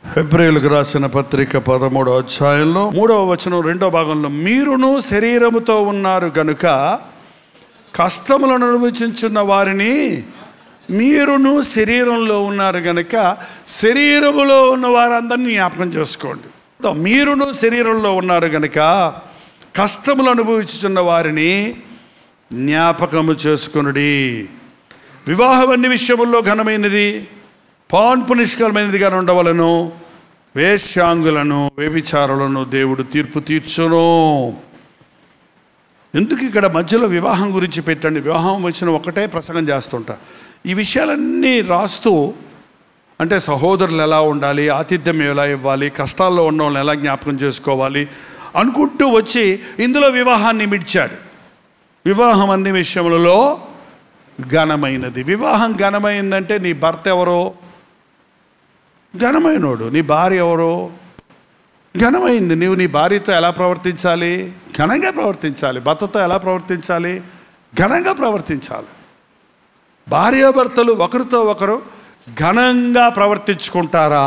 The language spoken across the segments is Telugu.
హెబ్రిలకు రాసిన పత్రిక పదమూడో అధ్యాయంలో మూడవ వచనం రెండో భాగంలో మీరును శరీరముతో ఉన్నారు గనుక కష్టములను అనుభవించున్న వారిని మీరును శరీరంలో ఉన్నారు గనుక శరీరములో ఉన్న వారందరినీ జ్ఞాపకం చేసుకోండి మీరును శరీరంలో ఉన్నారు గనుక కష్టములు అనుభవించుచున్న వారిని జ్ఞాపకము చేసుకొనుడి వివాహం అన్ని విషయముల్లో ఘనమైనది పాన్పు నిష్కలమైనదిగా ఉండవలను వేశ్యాంగులను వ్యభిచారులను దేవుడు తీర్పు తీర్చును ఎందుకు ఇక్కడ మధ్యలో వివాహం గురించి పెట్టండి వివాహం వచ్చిన ఒకటే ప్రసంగం చేస్తుంటా ఈ విషయాలన్నీ రాస్తూ అంటే సహోదరులు ఎలా ఉండాలి ఆతిథ్యం ఎలా ఇవ్వాలి కష్టాల్లో ఉన్న వాళ్ళని ఎలా జ్ఞాపకం చేసుకోవాలి అనుకుంటూ వచ్చి ఇందులో వివాహాన్ని మిడ్చాడు వివాహం అన్ని విషయములలో ఘనమైనది వివాహం ఘనమైందంటే నీ భర్త ఎవరో ఘనమైనోడు నీ భార్య ఎవరో ఘనమైంది నీవు నీ భార్యతో ఎలా ప్రవర్తించాలి ఘనంగా ప్రవర్తించాలి భర్తతో ఎలా ప్రవర్తించాలి ఘనంగా ప్రవర్తించాలి భార్యాభర్తలు ఒకరితో ఒకరు ఘనంగా ప్రవర్తించుకుంటారా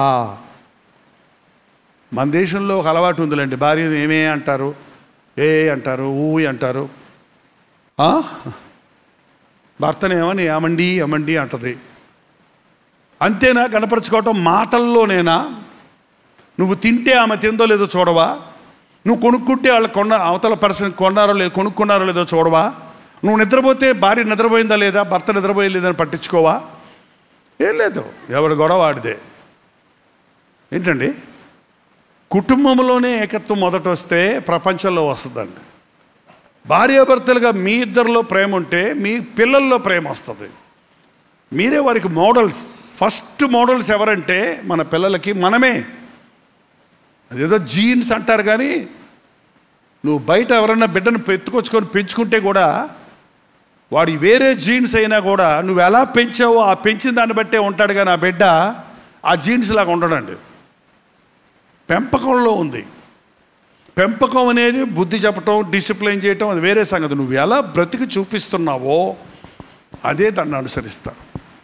మన దేశంలో ఒక అలవాటు ఉందిలేండి భార్యను ఏమే అంటారు ఏ అంటారు ఊ అంటారు ఆ? భర్తనేమని ఏమండి ఏమండి అంటది అంతేనా కనపరుచుకోవటం మాటల్లోనేనా నువ్వు తింటే ఆమె తిందో లేదో చూడవా నువ్వు కొనుక్కుంటే వాళ్ళు కొన్న అవతల పర్సన్ కొన్నారో లేదో కొనుక్కున్నారో లేదో చూడవా నువ్వు నిద్రపోతే భార్య నిద్రపోయిందా లేదా భర్త నిద్రపోయలేదని పట్టించుకోవా ఏం లేదు ఎవడు గొడవ వాడిదే ఏంటండి కుటుంబంలోనే ఏకత్వం మొదట వస్తే ప్రపంచంలో వస్తుందండి భార్యాభర్తలుగా మీ ఇద్దరిలో ప్రేమ ఉంటే మీ పిల్లల్లో ప్రేమ వస్తుంది మీరే వారికి మోడల్స్ ఫస్ట్ మోడల్స్ ఎవరంటే మన పిల్లలకి మనమే అదేదో జీన్స్ అంటారు కానీ నువ్వు బయట ఎవరన్నా బిడ్డను ఎత్తుకొచ్చుకొని పెంచుకుంటే కూడా వాడి వేరే జీన్స్ అయినా కూడా నువ్వు ఎలా పెంచావో ఆ పెంచిన దాన్ని బట్టే ఉంటాడు కానీ ఆ బిడ్డ ఆ జీన్స్ లాగా ఉండడండి పెంపకంలో ఉంది పెంపకం అనేది బుద్ధి చెప్పటం డిసిప్లైన్ చేయటం అది వేరే సంగతి నువ్వు ఎలా బ్రతికి చూపిస్తున్నావో అదే దాన్ని అనుసరిస్తారు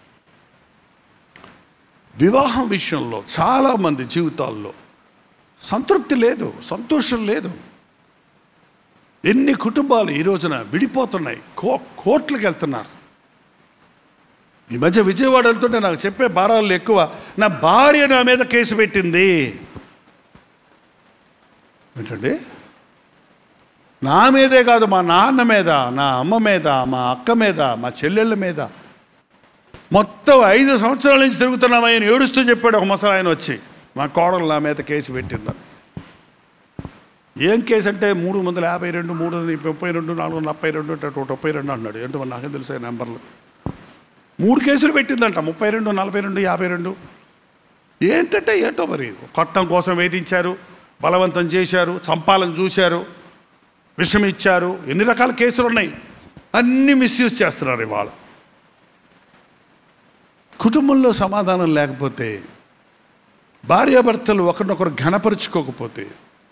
వివాహం విషయంలో చాలామంది జీవితాల్లో సంతృప్తి లేదు సంతోషం లేదు ఎన్ని కుటుంబాలు ఈ రోజున విడిపోతున్నాయి కో కోట్లకు వెళ్తున్నారు ఈ మధ్య విజయవాడ వెళ్తుంటే నాకు చెప్పే భారాలు ఎక్కువ నా భార్య నా మీద కేసు పెట్టింది ఏంటండి నా మీదే కాదు మా నాన్న మీద నా అమ్మ మీద మా అక్క మీద మా చెల్లెళ్ళ మీద మొత్తం ఐదు సంవత్సరాల నుంచి తిరుగుతున్నామని ఏడుస్తూ చెప్పాడు ఒక ముసలి ఆయన వచ్చి మా కోడలు నా మీద కేసు పెట్టిందని ఏం కేసు అంటే మూడు వందల యాభై రెండు మూడు వందల ముప్పై రెండు నాలుగు వందల ముప్పై రెండు అంటే నూట ముప్పై రెండు అన్నాడు ఏంటో మరి నాకేం తెలుసు ఆ నెంబర్లు మూడు కేసులు పెట్టిందంట ముప్పై రెండు నలభై రెండు యాభై రెండు ఏంటంటే ఏంటో మరి కొట్టం కోసం వేధించారు బలవంతం చేశారు చంపాలని చూశారు విషం ఇచ్చారు ఎన్ని రకాల కేసులు ఉన్నాయి అన్నీ మిస్యూజ్ చేస్తున్నారు ఇవాళ కుటుంబంలో సమాధానం లేకపోతే భార్యాభర్తలు ఒకరినొకరు ఘనపరుచుకోకపోతే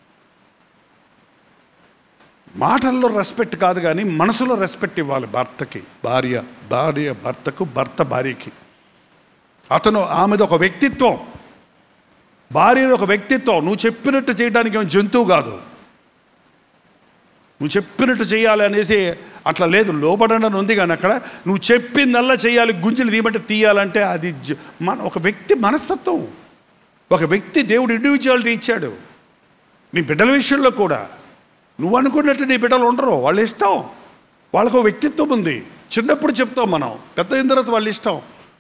మాటల్లో రెస్పెక్ట్ కాదు కానీ మనసులో రెస్పెక్ట్ ఇవ్వాలి భర్తకి భార్య భార్య భర్తకు భర్త భార్యకి అతను ఆమెది ఒక వ్యక్తిత్వం భార్యది ఒక వ్యక్తిత్వం నువ్వు చెప్పినట్టు చేయడానికి ఏం జంతువు కాదు నువ్వు చెప్పినట్టు చేయాలి అనేసి అట్లా లేదు లోబడని ఉంది కానీ అక్కడ నువ్వు చెప్పిందల్లా చేయాలి గుంజలు తీయమంటే తీయాలంటే అది జ- మన ఒక వ్యక్తి మనస్తత్వం ఒక వ్యక్తి దేవుడు ఇండివిజువాలిటీ ఇచ్చాడు నీ బిడ్డల విషయంలో కూడా నువ్వు అనుకున్నట్టు నీ బిడ్డలు ఉండరు వాళ్ళ ఇష్టం వాళ్ళకు వ్యక్తిత్వం ఉంది చిన్నప్పుడు చెప్తాం మనం పెద్ద అయిన తర్వాత వాళ్ళ ఇష్టం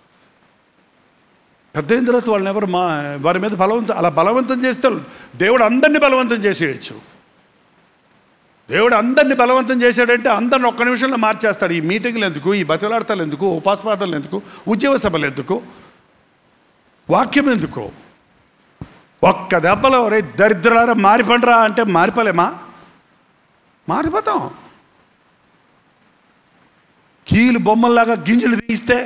పెద్ద అయిన తర్వాత వాళ్ళని ఎవరు మా వారి మీద బలవంతం అలా బలవంతం చేస్తే దేవుడు అందరినీ బలవంతం చేసేయచ్చు దేవుడు అందరినీ బలవంతం చేశాడంటే అందరిని ఒక్క నిమిషంలో మార్చేస్తాడు ఈ మీటింగ్లు ఎందుకు ఈ బతిలాడతలు ఎందుకు ఉపాసపాతలు ఎందుకు ఉద్యోగ సభలు ఎందుకు వాక్యం ఎందుకు ఒక్క దెబ్బలో రే దరిద్రారా మారిపండ్రా అంటే మారిపోలేమా మారిపోతాం కీలు బొమ్మల్లాగా గింజలు తీస్తే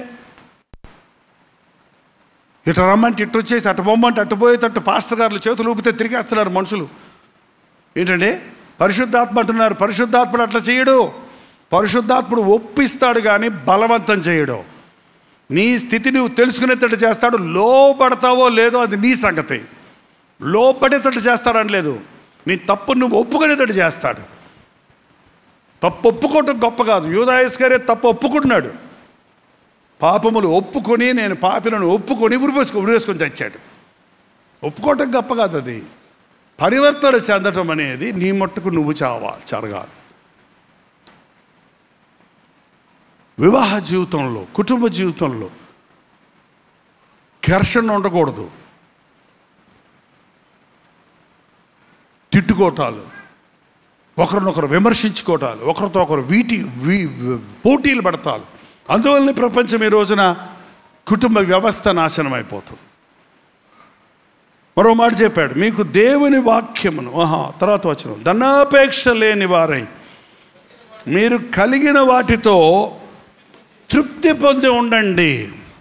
ఇటు రమ్మంటే ఇటు వచ్చేసి అటు బొమ్మంటే అటు పోయేటట్టు పాస్టర్ గారులు చేతులు ఊపితే తిరిగేస్తున్నారు మనుషులు ఏంటండి పరిశుద్ధాత్మ అంటున్నారు పరిశుద్ధాత్ముడు అట్లా చేయడు పరిశుద్ధాత్ముడు ఒప్పిస్తాడు కానీ బలవంతం చేయడు నీ స్థితి నువ్వు తెలుసుకునేటట్టు చేస్తాడు లోపడతావో లేదో అది నీ సంగతి లోపడేటట్టు చేస్తాడని లేదు నీ తప్పు నువ్వు ఒప్పుకునేటట్టు చేస్తాడు తప్పు ఒప్పుకోవటం గొప్ప కాదు యూదాయస్ గారే తప్పు ఒప్పుకుంటున్నాడు పాపములు ఒప్పుకొని నేను పాపిలను ఒప్పుకొని ఉరివేసుకు ఉరివేసుకొని తెచ్చాడు ఒప్పుకోవటం గొప్ప కాదు అది పరివర్తన చెందటం అనేది నీ మట్టుకు నువ్వు చావాలి జరగాలి వివాహ జీవితంలో కుటుంబ జీవితంలో ఘర్షణ ఉండకూడదు తిట్టుకోవటాలు ఒకరినొకరు విమర్శించుకోవటాలు ఒకరితో ఒకరు వీటి వీ- పోటీలు పడతాలు అందువల్లనే ప్రపంచం ఈ రోజున కుటుంబ వ్యవస్థ నాశనం అయిపోతుంది మరో మాట చెప్పాడు మీకు దేవుని వాక్యమును ఆహా తర్వాత వచ్చిన ధనాపేక్ష లేని వారై మీరు కలిగిన వాటితో తృప్తి పొంది ఉండండి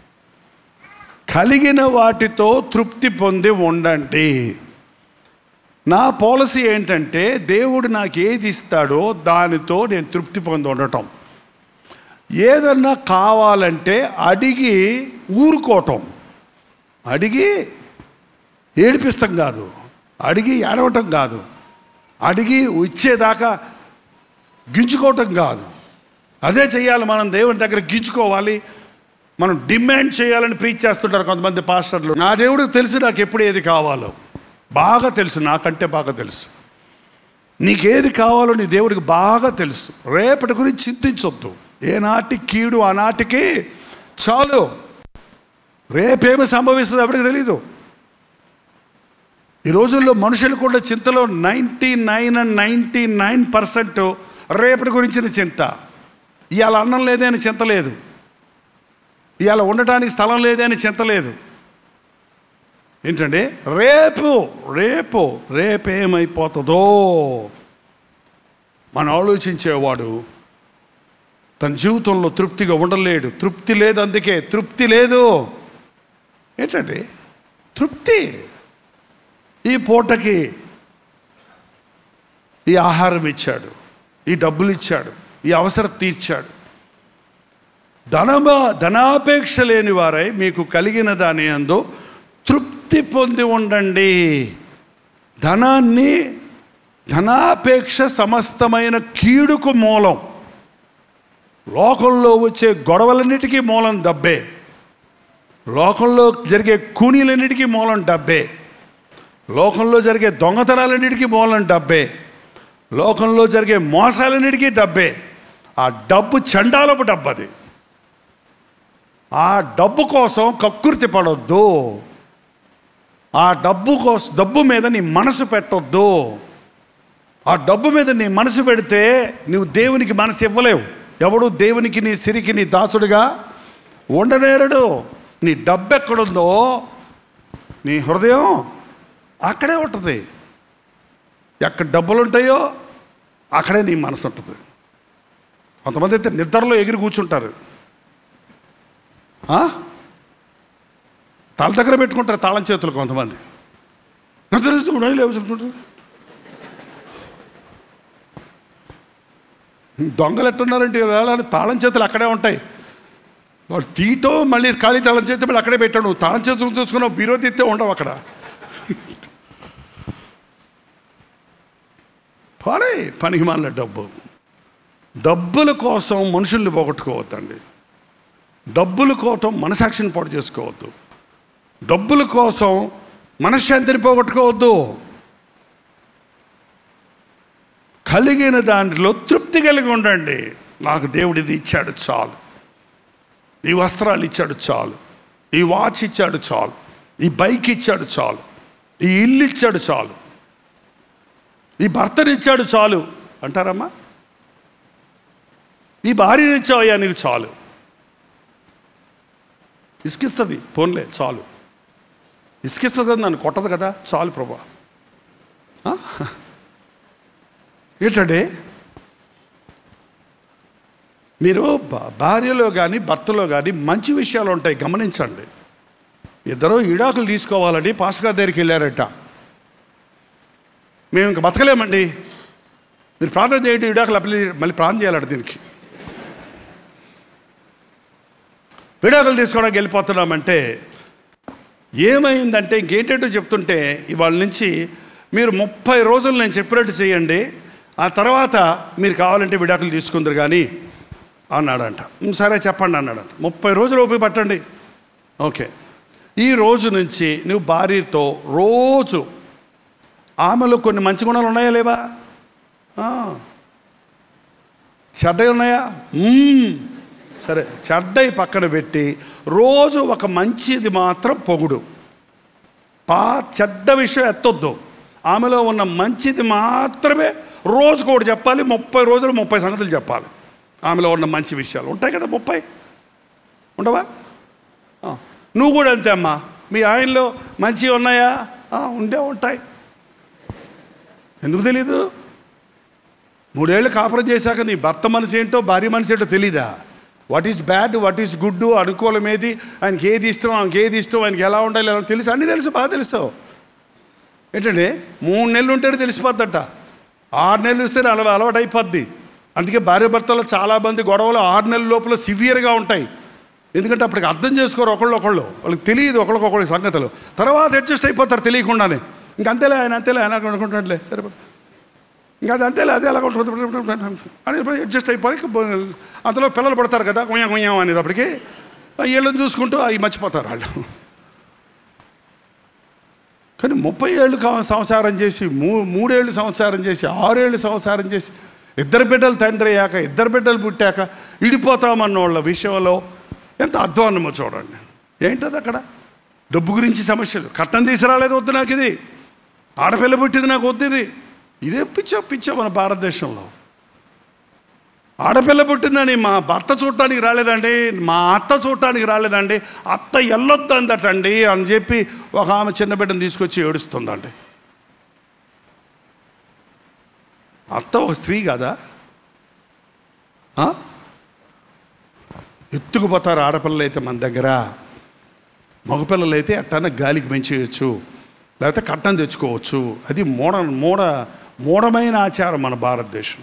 కలిగిన వాటితో తృప్తి పొంది ఉండండి నా పాలసీ ఏంటంటే దేవుడు నాకు ఏది ఇస్తాడో దానితో నేను తృప్తి పొంది ఉండటం ఏదన్నా కావాలంటే అడిగి ఊరుకోవటం అడిగి ఏడిపిస్తాం కాదు అడిగి ఏడవటం కాదు అడిగి ఇచ్చేదాకా గింజుకోవటం కాదు అదే చేయాలి మనం దేవుని దగ్గర గింజుకోవాలి మనం డిమాండ్ చేయాలని ప్రీచ్ చేస్తుంటారు కొంతమంది పాస్టర్లు నా దేవుడికి తెలుసు నాకు ఎప్పుడు ఏది కావాలో బాగా తెలుసు నాకంటే బాగా తెలుసు నీకేది కావాలో నీ దేవుడికి బాగా తెలుసు రేపటి గురించి చింతించొద్దు ఏనాటి కీడు ఆనాటికి చాలు రేపేమి సంభవిస్తుందో ఎవరికి తెలీదు ఈ రోజుల్లో మనుషులు కూడా చింతలో ninety nine and ninety nine percent రేపటి గురించిన చింత ఇవాళ అన్నం లేదే అని చింత లేదు ఇవాళ ఉండటానికి స్థలం లేదే అని చింత లేదు ఏంటండి రేపు రేపు రేపేమైపోతుందో మనం ఆలోచించేవాడు తన జీవితంలో తృప్తిగా ఉండలేడు తృప్తి లేదు అందుకే తృప్తి లేదు ఏంటండి తృప్తి ఈ పూటకి ఈ ఆహారం ఇచ్చాడు ఈ డబ్బులు ఇచ్చాడు ఈ అవసరం తీర్చాడు ధనమా ధనాపేక్ష లేని వారై మీకు కలిగిన దాని అందు తృప్తి పొంది ఉండండి ధనాన్ని ధనాపేక్ష సమస్తమైన కీడుకు మూలం లోకంలో వచ్చే గొడవలన్నిటికీ మూలం డబ్బే లోకంలో జరిగే కూనీలన్నిటికీ మూలం డబ్బే లోకంలో జరిగే దొంగతనాలన్నిటికీ మూలం డబ్బే లోకంలో జరిగే మోసాలన్నిటికీ డబ్బే ఆ డబ్బు చండాలపు డబ్బు అది ఆ డబ్బు కోసం కక్కుర్తి పడొద్దు ఆ డబ్బు కోసం డబ్బు మీద నీ మనసు పెట్టొద్దు ఆ డబ్బు మీద నీ మనసు పెడితే నువ్వు దేవునికి మనసు ఇవ్వలేవు ఎవడు దేవునికి నీ సిరికి నీ దాసుడిగా ఉండనేరడు నీ డబ్బు ఎక్కడుందో నీ హృదయం అక్కడే ఉంటుంది ఎక్కడ డబ్బులు ఉంటాయో అక్కడే నీ మనసు ఉంటుంది కొంతమంది అయితే నిద్రలో ఎగిరి కూర్చుంటారు ఆ? తల దగ్గర పెట్టుకుంటారు తాళం చేతులు కొంతమంది నిద్ర చూసుకుంటారు లేవు చూసుకుంటారు దొంగలు ఎట్టున్నారంటే ఈవేళ తాళం చేతులు అక్కడే ఉంటాయి వాడు తీయటం మళ్ళీ ఖాళీ తాళం చేతి మళ్ళీ అక్కడే పెట్టాడు నువ్వు తాళం చేతులు చూసుకున్నావు బీరో తీస్తే ఉండవు అక్కడ పని పనికి మాలిన డబ్బు డబ్బుల కోసం మనుషుల్ని పోగొట్టుకోవద్దండి డబ్బుల కోసం మనసాక్షిని పాటు చేసుకోవద్దు డబ్బుల కోసం మనశ్శాంతిని పోగొట్టుకోవద్దు కలిగిన దాంట్లో తృప్తి కలిగి ఉండండి నాకు దేవుడు ఇది ఇచ్చాడు చాలు ఈ వస్త్రాలు ఇచ్చాడు చాలు ఈ వాచ్ ఇచ్చాడు చాలు ఈ బైక్ ఇచ్చాడు చాలు ఈ ఇల్లు ఇచ్చాడు చాలు ఈ భర్తని ఇచ్చాడు చాలు అంటారమ్మా ఈ భార్యని ఇచ్చావయ్యా నీకు చాలు ఇసుకిస్తుంది పోన్లే చాలు ఇసుకిస్తుంది కదా నన్ను కొట్టదు కదా చాలు ప్రభా ఆ? ఏంటండి మీరు భా- భార్యలో కానీ భర్తలో కానీ మంచి విషయాలు ఉంటాయి గమనించండి ఇద్దరు ఈడాకులు తీసుకోవాలని పాస్టర్ దగ్గరికి వెళ్ళారట మేము ఇంక బతకలేమండి మీరు ప్రార్థన చేయండి విడాకులు అప్లై మళ్ళీ ప్రార్థన చేయాలట దీనికి విడాకులు తీసుకోవడానికి వెళ్ళిపోతున్నామంటే ఏమైందంటే ఇంకేంటంటో చెప్తుంటే ఇవాళ నుంచి మీరు ముప్పై రోజులు నేను చెప్పినట్టు చేయండి ఆ తర్వాత మీరు కావాలంటే విడాకులు తీసుకుందరు కానీ అన్నాడంట "ఉమ్, సరే చెప్పండి అన్నాడంట ముప్పై రోజులు ఓపిక పట్టండి ఓకే ఈ రోజు నుంచి నువ్వు భార్యతో రోజు ఆమెలో కొన్ని మంచి గుణాలు ఉన్నాయా లేవా ఆ. చెడ్డవి ఉన్నాయా మ్మ్. సరే చెడ్డయి పక్కన పెట్టి రోజు ఒక మంచిది మాత్రం పొగుడు పా చెడ్డ విషయం ఎత్తొద్దు ఆమెలో ఉన్న మంచిది మాత్రమే రోజుకు ఒకటి చెప్పాలి ముప్పై రోజులు ముప్పై సంగతులు చెప్పాలి ఆమెలో ఉన్న మంచి విషయాలు ఉంటాయి కదా ముప్పై ఉండవా ఆ. నువ్వు కూడా అంతే అమ్మా మీ ఆయనలో మంచివి ఉన్నాయా ఆ, ఉండే ఉంటాయి ఎందుకు తెలీదు మూడేళ్ళు కాపురం చేశాక నీ భర్త మనసు ఏంటో భార్య మనసు ఏంటో తెలీదా what is bad what is good అనుకూలం ఏది ఆయనకి ఏది ఇష్టం ఆయనకి ఏది ఇష్టం ఆయనకి ఎలా ఉండాలి ఎలా తెలుసు అన్నీ తెలుసు బాగా తెలుసు ఏంటండి మూడు నెలలు ఉంటేనే తెలిసిపోద్దట ఆరు నెలలు ఇస్తే అలవా అలవాటు అయిపోద్ది అందుకే భార్య భర్తలు చాలామంది గొడవలు ఆరు నెలల లోపల సివియర్గా ఉంటాయి ఎందుకంటే అప్పటికి అర్థం చేసుకోరు ఒకళ్ళు ఒకళ్ళు వాళ్ళకి తెలియదు ఒకళ్ళకొకళ్ళ సంగతులు తర్వాత అడ్జస్ట్ అయిపోతారు తెలియకుండానే ఇంక అంతేలే ఆయన అంతేలే ఆయన అనుకుంటున్నట్లే సరే ఇంకా అది అంతేలే అదే అలా ఉంటుంది అని అడ్జస్ట్ అయిపోయి ఇక బో- అంతలో పిల్లలు పడతారు కదా కొయ్యం కొయ్యం అనేటప్పటికి ఆ ఏళ్ళని చూసుకుంటూ అవి మర్చిపోతారు వాళ్ళు కానీ ముప్పై ఏళ్ళు కా- సంసారం చేసి మూ మూడేళ్ళు సంసారం చేసి ఆరేళ్ళు సంసారం చేసి ఇద్దరు బిడ్డలు తండ్రి అయ్యాక ఇద్దరు బిడ్డలు పుట్టాక ఇడిపోతామన్న వాళ్ళ విషయంలో ఎంత అధ్వాన్నమో చూడండి ఏంటది అక్కడ డబ్బు గురించి సమస్యలు కట్నం తీసుకురాలేదు వద్దు నాకు ఇది ఆడపిల్ల పుట్టింది నాకు వద్దు ఇది ఇదే పిచ్చో పిచ్చో మన భారతదేశంలో ఆడపిల్ల పుట్టిందని మా భర్త చూడటానికి రాలేదండి మా అత్త చూడటానికి రాలేదండి అత్త ఎల్లొద్దందటండి అని చెప్పి ఒక ఆమె చిన్న బిడ్డను తీసుకొచ్చి ఏడుస్తుందండి అత్త ఒక స్త్రీ కదా ఆ? ఎత్తుకుపోతారు ఆడపిల్లలు అయితే మన దగ్గర మగపిల్లలు అయితే అట్టాన గాలికి పెంచేయచ్చు లేకపోతే కట్నం తెచ్చుకోవచ్చు అది మూఢ మూఢ మూఢమైన ఆచారం మన భారతదేశం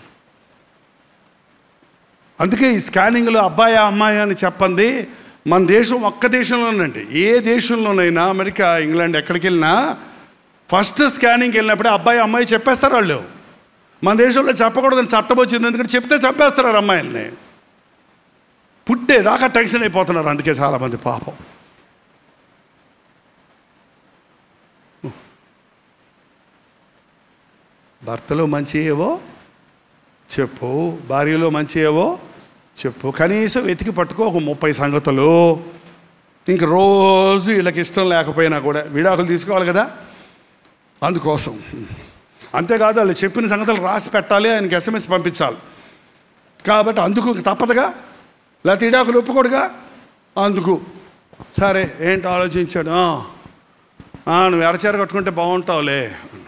అందుకే ఈ స్కానింగ్లో అబ్బాయి అమ్మాయి అని చెప్పండి మన దేశం ఒక్క దేశంలోనండి ఏ దేశంలోనైనా అమెరికా ఇంగ్లాండ్ ఎక్కడికి వెళ్ళినా ఫస్ట్ స్కానింగ్కి వెళ్ళినప్పుడే అబ్బాయి అమ్మాయి చెప్పేస్తారు వాళ్ళు మన దేశంలో చెప్పకూడదని చట్టం వచ్చింది ఎందుకంటే చెప్తే చంపేస్తున్నారు అమ్మాయిల్ని పుట్టేదాకా టెన్షన్ అయిపోతున్నారు అందుకే చాలామంది పాపం భర్తలో మంచి ఏవో చెప్పు భార్యలో మంచి ఏవో చెప్పు కనీసం వెతికి పట్టుకో ఒక ముప్పై సంగతులు ఇంక రోజు వీళ్ళకి ఇష్టం లేకపోయినా కూడా విడాకులు తీసుకోవాలి కదా అందుకోసం అంతేకాదు వాళ్ళు చెప్పిన సంగతులు రాసి పెట్టాలి ఆయనకి ఎస్ఎంఎస్ పంపించాలి కాబట్టి అందుకు ఇంక తప్పదుగా లేకపోతే విడాకులు ఒప్పుకోడుగా అందుకు సరే ఏంటి ఆలోచించాడు "ఆ, ఆ, నువ్వు ఎరచీర కట్టుకుంటే బాగుంటావులే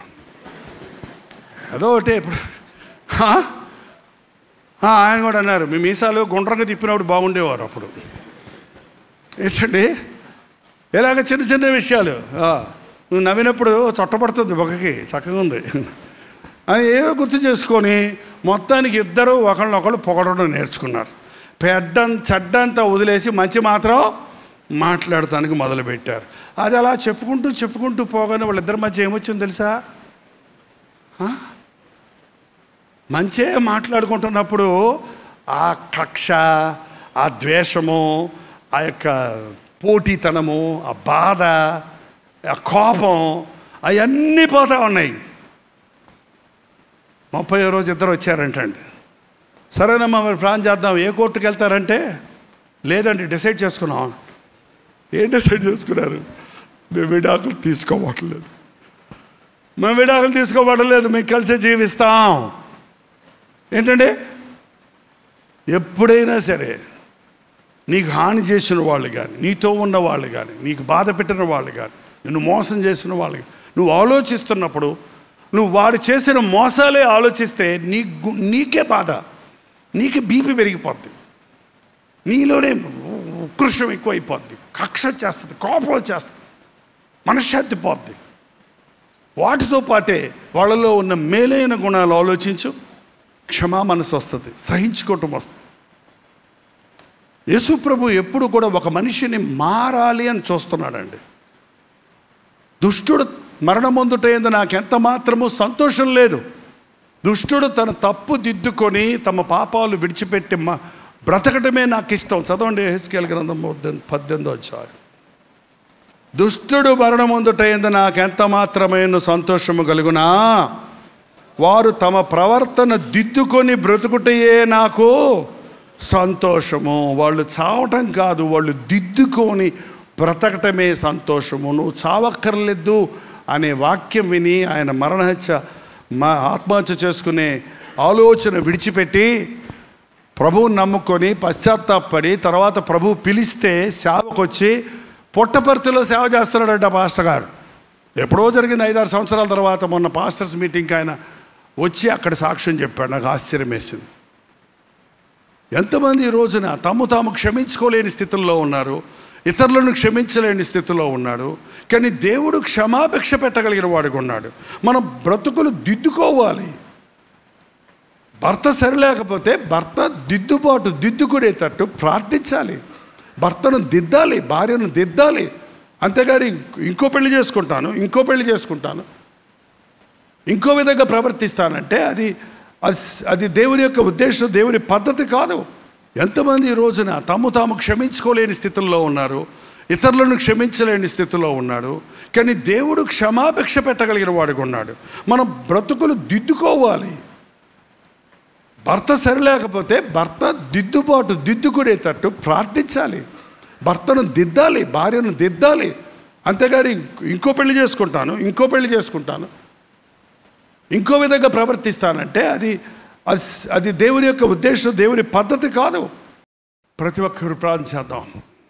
ఏదో ఒకటి ఇప్పుడు "హా? ఆ, ఆయన కూడా అన్నారు మీ మీసాలు గుండ్రంగా తిప్పినప్పుడు బాగుండేవారు అప్పుడు ఏంటండి ఇలాగ చిన్న చిన్న విషయాలు ఆ, నువ్వు నవ్వినప్పుడు చొట్టపడుతుంది బొక్కకి చక్కగా ఉంది అని ఏవో గుర్తు చేసుకొని మొత్తానికి ఇద్దరు ఒకళ్ళనొకళ్ళు పొగడడం నేర్చుకున్నారు పెద్ద చెడ్డంతా వదిలేసి మంచి మాత్రం మాట్లాడటానికి మొదలుపెట్టారు అది అలా చెప్పుకుంటూ చెప్పుకుంటూ పోగానే వాళ్ళిద్దరి మధ్య ఏమొచ్చింది తెలుసా మంచే మాట్లాడుకుంటున్నప్పుడు ఆ కక్ష ఆ ద్వేషము ఆ యొక్క పోటీతనము ఆ బాధ ఆ కోపం అవన్నీ పోతా ఉన్నాయి ముప్పై రోజు ఇద్దరు వచ్చారంటండి సరేనమ్మా మరి ప్లాన్ చేద్దాం ఏ కోర్టుకి వెళ్తారంటే లేదండి డిసైడ్ చేసుకున్నాం ఏం డిసైడ్ చేసుకున్నారు మేము విడాకులు తీసుకోవట్లేదు మేము విడాకులు తీసుకోవట్లేదు మేము కలిసే జీవిస్తాం ఏంటండి ఎప్పుడైనా సరే నీకు హాని చేసిన వాళ్ళు కానీ నీతో ఉన్న వాళ్ళు కానీ నీకు బాధ పెట్టిన వాళ్ళు కానీ నిన్ను మోసం చేసిన వాళ్ళు కానీ నువ్వు ఆలోచిస్తున్నప్పుడు నువ్వు వాడు చేసిన మోసాలే ఆలోచిస్తే నీ గు- నీకే బాధ నీకే బీపీ పెరిగిపోద్ది నీలోనే ఉత్కృష్టం ఎక్కువైపోద్ది కక్ష చేస్తుంది కోపం వచ్చేస్తుంది మనశ్శాంతి పోద్ది వాటితో పాటే వాళ్ళలో ఉన్న మేలైన గుణాలు ఆలోచించు క్షమా మనసు వస్తుంది సహించుకోవటం వస్తుంది యేసు ప్రభు ఎప్పుడు కూడా ఒక మనిషిని మారాలి అని చూస్తున్నాడండి దుష్టుడు మరణమొందుటైంది నాకెంత మాత్రము సంతోషం లేదు దుష్టుడు తన తప్పు దిద్దుకొని తమ పాపాలు విడిచిపెట్టి మా బ్రతకటమే నాకు ఇష్టం చదవండి హెస్కేల్ గ్రంథం పద్దెనిమిది పద్దెనిమిదో వచ్చారు దుష్టుడు మరణమొందుటైంది నాకెంత మాత్రమైన సంతోషము కలుగునా వారు తమ ప్రవర్తన దిద్దుకొని బ్రతుకుటయే నాకు సంతోషము వాళ్ళు చావటం కాదు వాళ్ళు దిద్దుకొని బ్రతకటమే సంతోషము నువ్వు చావక్కర్లేదు అనే వాక్యం విని ఆయన మరణహత్య మా ఆత్మహత్య చేసుకునే ఆలోచన విడిచిపెట్టి ప్రభువుని నమ్ముకొని పశ్చాత్తాపడి తర్వాత ప్రభు పిలిస్తే సేవకొచ్చి పుట్టపర్తిలో సేవ చేస్తున్నాడంట పాస్టర్ గారు ఎప్పుడో జరిగింది ఐదారు సంవత్సరాల తర్వాత మొన్న పాస్టర్స్ మీటింగ్కి ఆయన వచ్చి అక్కడ సాక్ష్యం చెప్పాడు నాకు ఆశ్చర్యం వేసింది ఎంతమంది ఈ రోజున తమ్ము తాము క్షమించుకోలేని స్థితిలో ఉన్నారు ఇతరులను క్షమించలేని స్థితిలో ఉన్నాడు కానీ దేవుడు క్షమాభిక్ష పెట్టగలిగిన వాడిగా ఉన్నాడు మనం బ్రతుకులు దిద్దుకోవాలి భర్త సరిలేకపోతే భర్త దిద్దుబాటు దిద్దుకునేటట్టు ప్రార్థించాలి భర్తను దిద్దాలి భార్యను దిద్దాలి అంతేగాని ఇంకో పెళ్లి చేసుకుంటాను ఇంకో పెళ్లి చేసుకుంటాను ఇంకో విధంగా ప్రవర్తిస్తానంటే అది అది అది దేవుని యొక్క ఉద్దేశం దేవుని పద్ధతి కాదు ఎంతమంది ఈ రోజున తమ్ము తాము క్షమించుకోలేని స్థితిలో ఉన్నారు ఇతరులను క్షమించలేని స్థితిలో ఉన్నాడు కానీ దేవుడు క్షమాభిక్ష పెట్టగలిగిన వాడిగా ఉన్నాడు మనం బ్రతుకులు దిద్దుకోవాలి భర్త సరిలేకపోతే భర్త దిద్దుబాటు దిద్దుకునేటట్టు ప్రార్థించాలి భర్తను దిద్దాలి భార్యను దిద్దాలి అంతేగాని ఇంకో పెళ్లి చేసుకుంటాను ఇంకో పెళ్లి చేసుకుంటాను ఇంకో విధంగా ప్రవర్తిస్తానంటే అది అది అది దేవుని యొక్క ఉద్దేశం దేవుని పద్ధతి కాదు ప్రతి ఒక్కరు ప్రార్థన చేద్దాం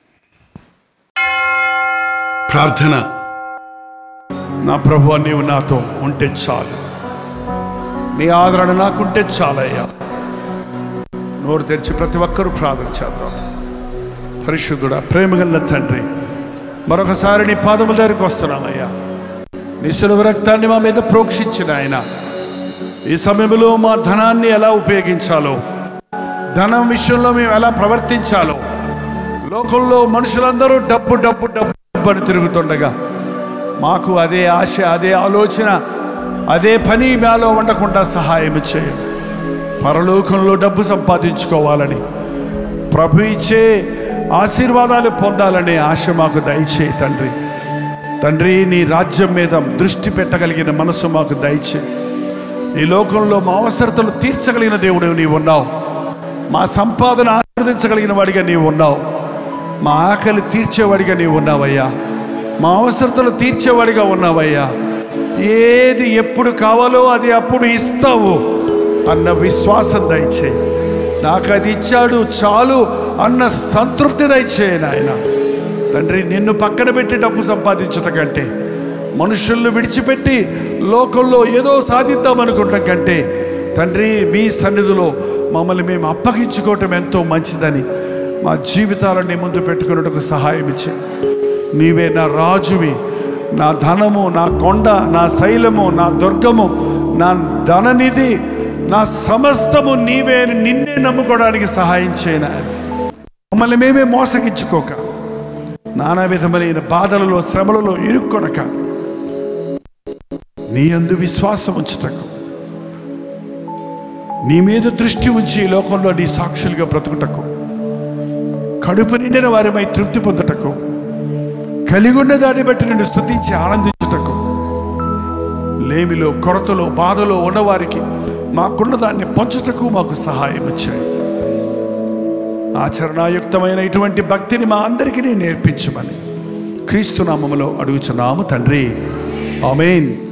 ప్రార్థన నా ప్రభు నీవు నాతో ఉంటే చాలు నీ ఆదరణ నాకుంటే చాలయ్యా నోరు తెరిచి ప్రతి ఒక్కరూ ప్రార్థన చేద్దాం పరిశుద్ధుడా ప్రేమగల్ల తండ్రి మరొకసారి నీ పాదముల దగ్గరికి వస్తున్నామయ్యా నీ సులువు రక్తాన్ని మా మీద ప్రోక్షించిన ఆయన ఈ సమయంలో మా ధనాన్ని ఎలా ఉపయోగించాలో ధనం విషయంలో మేము ఎలా ప్రవర్తించాలో లోకంలో మనుషులందరూ డబ్బు డబ్బు డబ్బు డబ్బు అని తిరుగుతుండగా మాకు అదే ఆశ అదే ఆలోచన అదే పని మాలో ఉండకుండా సహాయం చేయండి పరలోకంలో డబ్బు సంపాదించుకోవాలని ప్రభు ఇచ్చే ఆశీర్వాదాలు పొందాలనే ఆశ మాకు దయచేయి తండ్రి తండ్రి నీ రాజ్యం మీద దృష్టి పెట్టగలిగిన మనసు మాకు దయచే ఈ లోకంలో మా అవసరతలు తీర్చగలిగిన దేవుడు నీవు ఉన్నావు మా సంపాదన ఆనందించగలిగిన వాడిగా నీవు ఉన్నావు మా ఆకలి తీర్చేవాడిగా నీవు ఉన్నావయ్యా మా అవసరతలు తీర్చేవాడిగా ఉన్నావయ్యా ఏది ఎప్పుడు కావాలో అది అప్పుడు ఇస్తావు అన్న విశ్వాసం దయచేయి నాకు అది ఇచ్చాడు చాలు అన్న సంతృప్తి దయచేయి నాయన తండ్రి నిన్ను పక్కన పెట్టి డబ్బు సంపాదించట కంటే మనుషులను విడిచిపెట్టి లోకంలో ఏదో సాధిద్దామనుకుంటాం కంటే తండ్రి మీ సన్నిధిలో మమ్మల్ని మేము అప్పగించుకోవటం ఎంతో మంచిదని మా జీవితాలని ముందు పెట్టుకున్నట్టుకు సహాయం ఇచ్చే నీవే నా రాజువి నా ధనము నా కొండ నా శైలము నా దుర్గము నా ధననిధి నా సమస్తము నీవే అని నిన్నే నమ్ముకోవడానికి సహాయం చేయన మమ్మల్ని మేమే మోసగించుకోక నానా విధమైన బాధలలో శ్రమలలో ఇరుక్కొనక నీ అందు విశ్వాసం ఉంచుటకు నీ మీద దృష్టి ఉంచి ఈ లోకంలో నీ సాక్షులుగా బ్రతుకుటకు కడుపు నిండిన వారిపై తృప్తి పొందుటకు కలిగి ఉన్న దాన్ని బట్టి నిన్ను స్తుతించి ఆనందించుటకు లేమిలో కొరతలో బాధలో ఉన్నవారికి మాకున్న దాన్ని పంచుటకు మాకు సహాయం వచ్చాయి ఆచరణాయుక్తమైన ఇటువంటి భక్తిని మా అందరికీ నేర్పించమని క్రీస్తు నామములో అడుగుచున్నాము తండ్రి ఆమెన్